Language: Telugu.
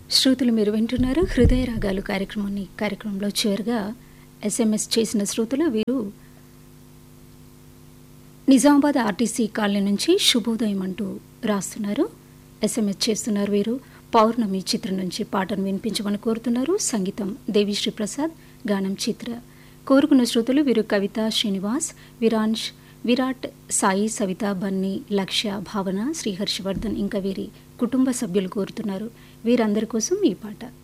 శ్రోతలు మీరు వింటున్నారు హృదయ రాగాలు కార్యక్రమాన్ని కార్యక్రమంలో చివరిగా ఎస్ఎంఎస్ చేసిన శ్రోతలు వీరు నిజామాబాద్ ఆర్టీసీ కాలనీ నుంచి శుభోదయం అంటూ రాస్తున్నారు ఎస్ఎంఎస్ చేస్తున్నారు వీరు పౌర్ణమి చిత్రం నుంచి పాటను వినిపించమని కోరుతున్నారు సంగీతం దేవిశ్రీ ప్రసాద్ గానం చిత్ర కోరుకున్న శ్రోతలు వీరు కవిత శ్రీనివాస్ విరాంష్ విరాట్ సాయి సవిత బన్నీ లక్ష్య భావన శ్రీ హర్షవర్ధన్ ఇంకా వీరి కుటుంబ సభ్యులు కోరుతున్నారు వీరందరి కోసం ఈ పాట